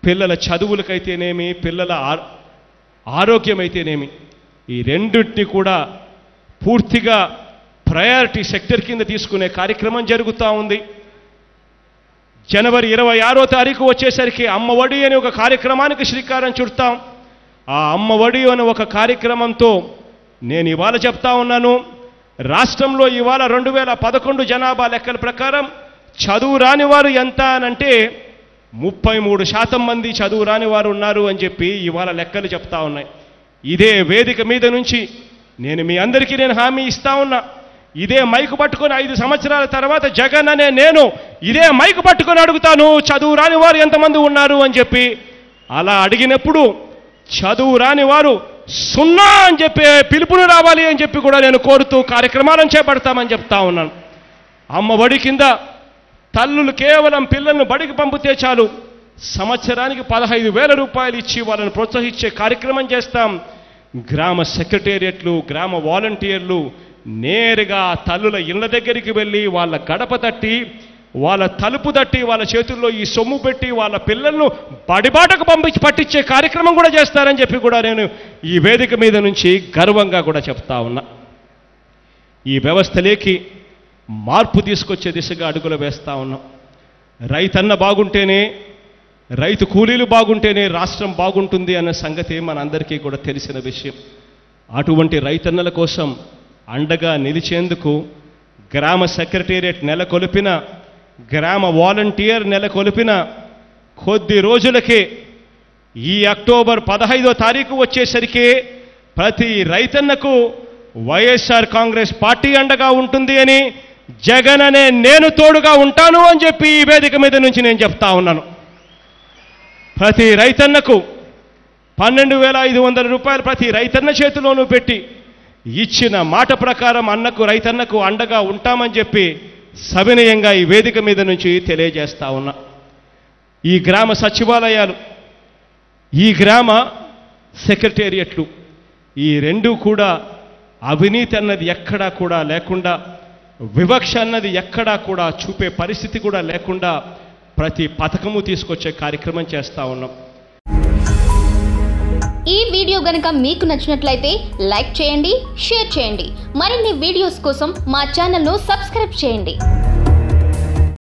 పిల్లల చదువులకైతేనేమి పిల్లల ఆ- ఆరోగ్యమైతేనేమి ఈ రెండింటిని కూడా పూర్తిగా ప్రయారిటీ సెక్టర్ కింద తీసుకునే కార్యక్రమం జరుగుతూ ఉంది జనవరి ఇరవై ఆరో తారీఖు వచ్చేసరికి అమ్మఒడి అనే ఒక కార్యక్రమానికి శ్రీకారం చుడతాం ఆ అమ్మఒడి అనే ఒక కార్యక్రమంతో నేను ఇవాళ చెప్తా ఉన్నాను రాష్ట్రంలో ఇవాళ రెండు వేల పదకొండు జనాభా లెక్కల ప్రకారం చదువు రాని వారు ఎంత అనంటే ముప్పై మూడు శాతం మంది చదువు రాని వారు ఉన్నారు అని చెప్పి ఇవాళ లెక్కలు చెప్తా ఉన్నాయి ఇదే వేదిక మీద నుంచి నేను మీ అందరికీ నేను హామీ ఇస్తా ఉన్నా ఇదే మైకు పట్టుకొని ఐదు సంవత్సరాల తర్వాత జగన్ అనే నేను ఇదే మైకు పట్టుకొని అడుగుతాను చదువు రాని వారు ఎంతమంది ఉన్నారు అని చెప్పి అలా అడిగినప్పుడు చదువు రాని వారు సున్నా అని చెప్పి పిలుపుని రావాలి అని చెప్పి కూడా నేను కోరుతూ కార్యక్రమాలను చేపడతామని చెప్తా ఉన్నాను అమ్మ ఒడి కింద తల్లులు కేవలం పిల్లలను బడికి పంపితే చాలు సంవత్సరానికి పదహైదు వేల రూపాయలు ఇచ్చి వాళ్ళని ప్రోత్సహించే కార్యక్రమం చేస్తాం గ్రామ సెక్రటేరియట్లు గ్రామ వాలంటీర్లు నేరుగా తల్లుల ఇళ్ళ దగ్గరికి వెళ్ళి వాళ్ళ గడప తట్టి వాళ్ళ తలుపు తట్టి వాళ్ళ చేతుల్లో ఈ సొమ్ము పెట్టి వాళ్ళ పిల్లలను బడిబాటకు పంపించి పట్టించే కార్యక్రమం కూడా చేస్తారని చెప్పి కూడా నేను ఈ వేదిక మీద నుంచి గర్వంగా కూడా చెప్తా ఉన్నా ఈ వ్యవస్థలేకి మార్పు తీసుకొచ్చే దిశగా అడుగులు వేస్తా ఉన్నాం రైతన్న బాగుంటేనే రైతు కూలీలు బాగుంటేనే రాష్ట్రం బాగుంటుంది అన్న సంగతి మనందరికీ కూడా తెలిసిన విషయం అటువంటి రైతన్నల కోసం అండగా నిలిచేందుకు గ్రామ సెక్రటేరియట్ నెలకొల్పిన గ్రామ వాలంటీర్ నెలకొల్పిన కొద్ది రోజులకే ఈ అక్టోబర్ పదహైదో తారీఖు వచ్చేసరికి ప్రతి రైతన్నకు వైఎస్ఆర్ కాంగ్రెస్ పార్టీ అండగా ఉంటుంది అని జగన్ అనే నేను తోడుగా ఉంటాను అని చెప్పి ఈ వేదిక మీద నుంచి నేను చెప్తా ఉన్నాను ప్రతి రైతన్నకు పన్నెండు వేల ఐదు వందల రూపాయలు ప్రతి రైతన్న చేతిలోనూ పెట్టి ఇచ్చిన మాట ప్రకారం అన్నకు రైతన్నకు అండగా ఉంటామని చెప్పి సవినయంగా ఈ వేదిక మీద నుంచి తెలియజేస్తా ఉన్నా ఈ గ్రామ సచివాలయాలు ఈ గ్రామ సెక్రటేరియట్లు ఈ రెండు కూడా అవినీతి అన్నది ఎక్కడా కూడా లేకుండా వివక్ష అన్నది ఎక్కడా కూడా చూపే పరిస్థితి కూడా లేకుండా ప్రతి పథకము తీసుకొచ్చే కార్యక్రమం చేస్తా ఉన్నాం ఈ వీడియో గనుక మీకు నచ్చినట్లయితే లైక్ చేయండి షేర్ చేయండి మరిన్ని వీడియోస్ కోసం మా ఛానల్ను సబ్స్క్రైబ్ చేయండి